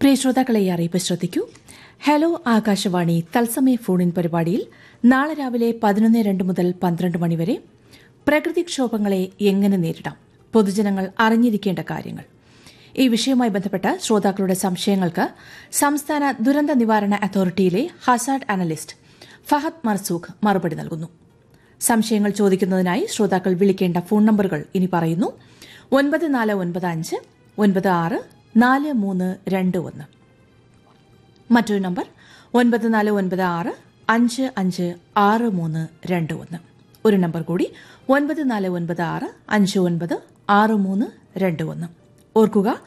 പ്രിയ ശ്രോതാക്കളെ ഈ അറിയിപ്പ് ശ്രദ്ധിക്കൂ ഹലോ ആകാശവാണി തത്സമയ ഫോണിൻ പരിപാടിയിൽ നാളെ രാവിലെ പതിനൊന്ന് രണ്ട് മുതൽ പന്ത്രണ്ട് മണിവരെ പ്രകൃതിക്ഷോഭങ്ങളെ എങ്ങനെ നേരിടാം പൊതുജനങ്ങൾ അറിഞ്ഞിരിക്കേണ്ട കാര്യങ്ങൾ ഈ വിഷയവുമായി ബന്ധപ്പെട്ട ശ്രോതാക്കളുടെ സംശയങ്ങൾക്ക് സംസ്ഥാന ദുരന്ത നിവാരണ അതോറിറ്റിയിലെ ഹസാഡ് അനലിസ്റ്റ് ഫഹദ് മർസൂഖ് മറുപടി നൽകുന്നു സംശയങ്ങൾ ചോദിക്കുന്നതിനായി ശ്രോതാക്കൾ വിളിക്കേണ്ട ഫോൺ നമ്പറുകൾ ഇനി പറയുന്നു ഒൻപത് നാല് ഒൻപത് അഞ്ച് ഒൻപത് ആറ് നാല് മൂന്ന് രണ്ട് ഒന്ന് മറ്റൊരു നമ്പർ ഒൻപത് നാല് ഒൻപത് ആറ് അഞ്ച് അഞ്ച് ആറ് മൂന്ന് രണ്ട് ഒന്ന് ഒരു നമ്പർ കൂടി ഒൻപത് നാല് ഒൻപത് ആറ് അഞ്ച് ഒൻപത് ആറ് മൂന്ന് രണ്ട് ഒന്ന് ഓർക്കുക